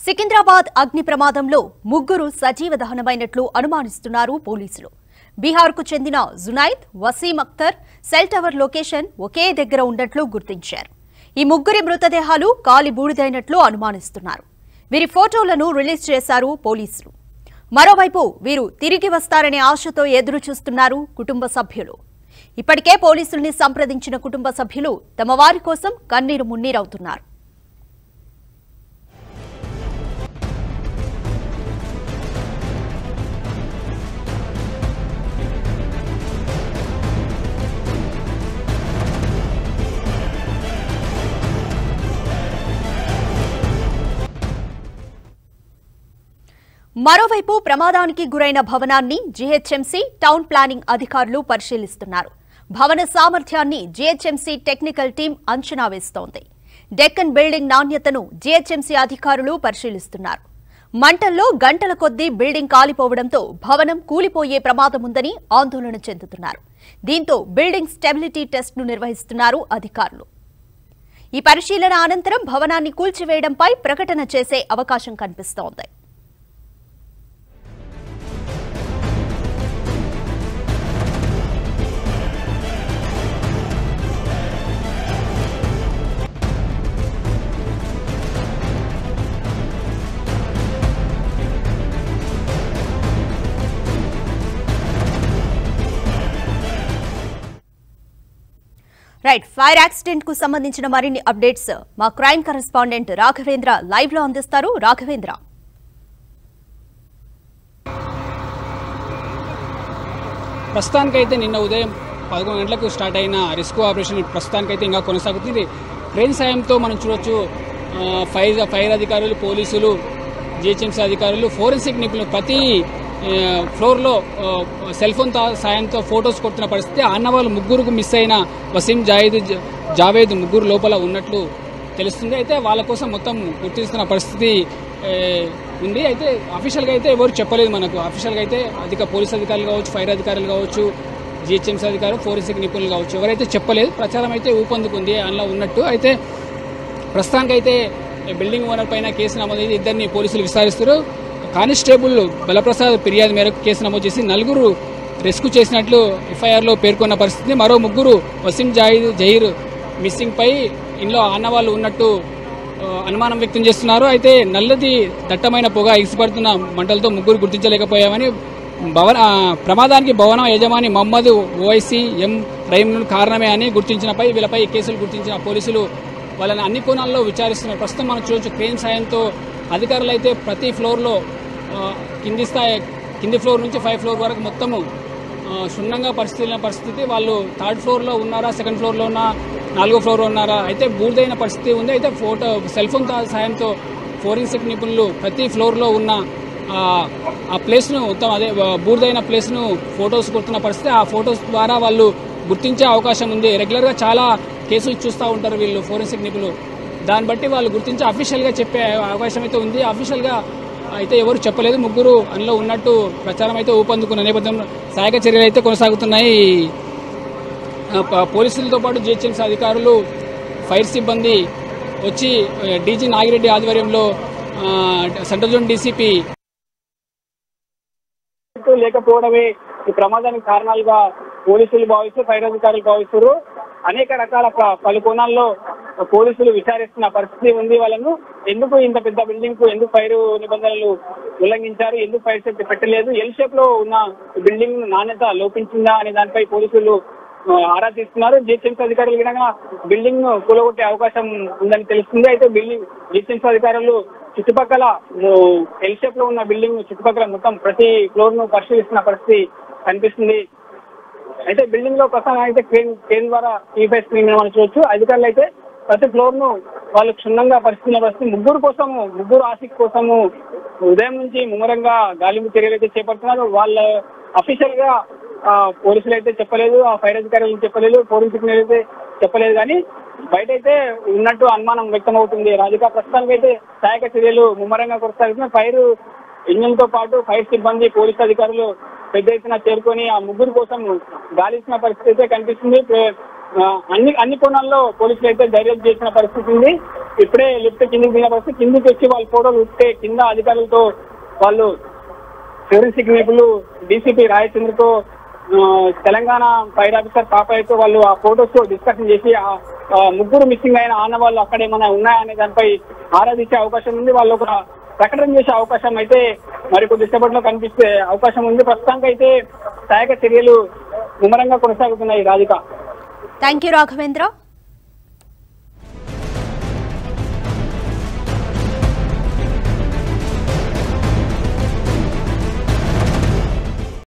సికింద్రాబాద్ అగ్ని ప్రమాదంలో ముగ్గురు సజీవ దహనమైనట్లు అనుమానిస్తున్నారు పోలీసులు బీహార్కు చెందిన Junaid Wasim Akhtar cell tower location ఒకే దగ్గర ఉన్నట్లు గుర్తించారు ఈ ముగ్గురి మృతదేహాలు కాలి బూడిదైనట్లు అనుమానిస్తున్నారు వీరి ఫోటోలను రిలీజ్ చేశారు పోలీసులు మరోవైపు వీరు తిరిగి వస్తారనే ఆశతో ఎదురు చూస్తున్నారు కుటుంబ సభ్యులు ఇప్పటికే పోలీసుల్ని సంప్రదించిన కుటుంబ సభ్యులు తమ వారి కోసం కన్నీరు మున్నీరవుతున్నారు మరోవైపు ప్రమాదానికి గురైన భవనాన్ని జీహెచ్ఎంసీ టౌన్ ప్లానింగ్ అధికారులు పరిశీలిస్తున్నారు భవన సామర్థ్యాన్ని జీహెచ్ఎంసీ టెక్నికల్ టీం అంచనా వేస్తోంది డెక్కన్ బిల్డింగ్ నాణ్యతను జీహెచ్ఎంసీ అధికారులు పరిశీలిస్తున్నారు మంటల్లో గంటల కొద్దీ బిల్డింగ్ కాలిపోవడంతో భవనం కూలిపోయే ప్రమాదముందని ఆందోళన చెందుతున్నారు దీంతో బిల్డింగ్ స్టెబిలిటీ టెస్ట్ను నిర్వహిస్తున్నారు అధికారులు ఈ పరిశీలన అనంతరం భవనాన్ని కూల్చివేయడంపై ప్రకటన చేసే అవకాశం కనిపిస్తోంది రైట్ ఫైర్ యాక్సిడెంట్ కు సంబంధించిన మరిన్ని అప్డేట్స్ మా క్రైమ్ కరెస్పాండెంట్ రాఘవేంద్ర లైవ్ లో అందిస్తారు రాఘవేంద్ర ప్రస్తుతానికైతే నిన్న ఉదయం పదకొండు గంటలకు స్టార్ట్ అయిన రెస్క్యూ ఆపరేషన్ ప్రస్తుతానికైతే ఇంకా కొనసాగుతుంది ట్రైన్ సాయంతో మనం చూడొచ్చు ఆ, ఫైర్ ఫైర్ అధికారులు పోలీసులు జిహెచ్ఎంసీ అధికారులు ఫోరెన్సిక్ నిపుణులు ప్రతి ఆ, ఫ్లోర్లో ఆ, సెల్ ఫోన్ తా- సాయంతో ఫొటోస్ కొడుతున్న పరిస్థితి అన్న వాళ్ళు ముగ్గురుకు మిస్ అయిన వసీం జాయిద్ జ- జావేద్ ముగ్గురు లోపల ఉన్నట్లు తెలుస్తుంది అయితే వాళ్ళ కోసం మొత్తం గుర్తిస్తున్న పరిస్థితి ఏ, ఉంది అయితే అఫీషియల్గా అయితే ఎవరు చెప్పలేదు మనకు అఫీషియల్గా అయితే అధిక పోలీస్ అధికారులు కావచ్చు ఫైర్ అధికారులు కావచ్చు జిహెచ్ఎంసీ అధికారులు ఫోరెన్సిక్ నిపుణులు కావచ్చు ఎవరైతే చెప్పలేదు ప్రచారం అయితే ఊపందుకుంది అందులో ఉన్నట్టు అయితే ప్రస్తుతానికైతే బిల్డింగ్ ఓనర్ పైన కేసు నమోదు అయింది ఇద్దరిని పోలీసులు విచారిస్తారు కానిస్టేబుల్ బలప్రసాద్ ఫిర్యాదు మేరకు కేసు నమోదు చేసి నలుగురు రెస్క్యూ చేసినట్లు ఎఫ్ఐఆర్లో పేర్కొన్న పరిస్థితి మరో ముగ్గురు వసీం జాయిద్ జహీర్ మిస్సింగ్ పై ఇంట్లో ఆనవాళ్లు ఉన్నట్టు ఆ, అనుమానం వ్యక్తం చేస్తున్నారు అయితే నల్లది దట్టమైన పొగ ఎగిసిపడుతున్న మంటలతో ముగ్గురు గుర్తించలేకపోయామని భవన ఆ, ప్రమాదానికి భవనం యజమాని మహమ్మద్ ఓవైసీ ఎం రహీం కారణమే అని గుర్తించినపై వీళ్ళపై కేసులు గుర్తించిన పోలీసులు వాళ్ళని అన్ని కోణాల్లో విచారిస్తున్నారు ప్రస్తుతం మనం చూడొచ్చు క్రెయిన్ సాయంతో అధికారులు అయితే ప్రతి ఫ్లోర్లో ఆ, కింది స్థాయి కింది ఫ్లోర్ నుంచి ఫైవ్ ఫ్లోర్ వరకు మొత్తము ఆ, క్షుణ్ణంగా పరిస్థితున్న పరిస్థితి వాళ్ళు థర్డ్ ఫ్లోర్లో ఉన్నారా సెకండ్ ఫ్లోర్లో ఉన్నా నాలుగో ఫ్లోర్లో ఉన్నారా అయితే బూర్దైన పరిస్థితి ఉంది అయితే ఫోటో సెల్ ఫోన్ తా- సాయంతో ఫోరెన్సిక్ నిపుణులు ప్రతి ఫ్లోర్లో ఉన్న ఆ, ఆ ప్లేస్ను మొత్తం అదే ఆ, బూర్దైన ప్లేస్ను ఫొటోస్ కొడుతున్న పరిస్థితి ఆ ఫొటోస్ ద్వారా వాళ్ళు గుర్తించే అవకాశం ఉంది రెగ్యులర్గా చాలా కేసులు చూస్తూ ఉంటారు వీళ్ళు ఫోరెన్సిక్ నిపుణులు దాన్ని బట్టి వాళ్ళు గుర్తించి అఫీషియల్గా చెప్పే అవకాశం అయితే ఉంది అఫీషియల్గా అయితే ఎవరు చెప్పలేదు ముగ్గురు అందులో ఉన్నట్టు ప్రచారం అయితే ఊపందుకున్న నేపథ్యంలో సహాయక చర్యలు అయితే కొనసాగుతున్నాయి ఆ, ప- పోలీసులతో పాటు జిహెచ్ఎంసీ అధికారులు ఫైర్ సిబ్బంది వచ్చి ఆ, డీజీ నాగిరెడ్డి ఆధ్వర్యంలో ఆ, సెంట్రల్ జోన్ డీసీపీ లేకపోవడమే ఈ ప్రమాదానికి కారణాలుగా పోలీసులు భావిస్తూ ఫైర్ అధికారులు భావిస్తారు అనేక రకాల ప- పలు కోణాల్లో పోలీసులు విచారిస్తున్న పరిస్థితి ఉంది వాళ్ళను ఎందుకు ఇంత పెద్ద బిల్డింగ్ కు ఎందుకు ఫైర్ నిబంధనలు ఉల్లంఘించారు ఎందుకు ఫైర్ సేఫ్టీ పెట్టలేదు ఎల్ షేప్ లో ఉన్న బిల్డింగ్ నాణ్యత లోపించిందా అనే దానిపై పోలీసులు ఆ, ఆరా తీస్తున్నారు జిహెచ్ఎంసీ అధికారులు కూడా బిల్డింగ్ ను కూలగొట్టే అవకాశం ఉందని తెలుస్తుంది అయితే బిల్డింగ్ జిహెచ్ఎంసీ అధికారులు చుట్టుపక్కల ఎల్ షేప్ లో ఉన్న బిల్డింగ్ చుట్టుపక్కల మొత్తం ప్రతి ఫ్లోర్ ను పరిశీలిస్తున్న పరిస్థితి కనిపిస్తుంది అయితే బిల్డింగ్ లో ప్రస్తుతం అయితే క్రేన్ క్రేన్ ద్వారా టీఫై స్క్రీన్ మనం చూడొచ్చు అధికారులు అయితే ప్రతి ఫ్లోర్ ను వాళ్ళు క్షుణ్ణంగా పరిస్థితున్న పరిస్థితి ముగ్గురు కోసము ముగ్గురు ఆశిక్ కోసము ఉదయం నుంచి ముమ్మరంగా గాలింపు చర్యలు అయితే చేపడుతున్నారు వాళ్ళ అఫీషియల్ గా ఆ, పోలీసులు అయితే చెప్పలేదు ఆ ఫైర్ అధికారులు చెప్పలేదు ఫోరెన్సిక్ అయితే చెప్పలేదు కానీ బయట అయితే ఉన్నట్టు అనుమానం వ్యక్తం అవుతుంది రాజుగా ప్రస్తుతానికి అయితే సహాయక చర్యలు ముమ్మరంగా కొనసాగుతున్నాయి ఫైర్ ఇంజన్ తో పాటు ఫైర్ సిబ్బంది పోలీస్ అధికారులు పెద్ద ఎత్తున చేరుకొని ఆ ముగ్గురు కోసం గాలిస్తున్న పరిస్థితి అయితే కనిపిస్తుంది ప్రే- ఆ, అన్ని అన్ని కోణాల్లో పోలీసులు అయితే ధైర్యం చేసిన పరిస్థితి ఉంది ఇప్పుడే లిఫ్ట్ కిందికి దిగిన వస్తే కిందికి వచ్చి వాళ్ళ ఫోటోలు ఉంటే కింద అధికారులతో వాళ్ళు ఫోరెన్సిక్ నిపుణులు డీసీపీ రాయచంద్రతో ఆ, తెలంగాణ ఫైర్ ఆఫీసర్ పాపయ్యతో వాళ్ళు ఆ ఫోటోస్ డిస్కషన్ చేసి ఆ ఆ ముగ్గురు మిస్సింగ్ అయిన ఆనవాళ్ళు అక్కడ ఏమైనా ఉన్నాయనే దానిపై ఆరాధించే అవకాశం ఉంది వాళ్ళు ఒక ప్రకటన చేసే అవకాశం అయితే మరి కొద్దిసేపట్లో కనిపిస్తే అవకాశం ఉంది ప్రస్తుతానికి అయితే సహాయక చర్యలు ముమ్మరంగా కొనసాగుతున్నాయి రాధిక థ్యాంక్ యూ రాఘవేంద్ర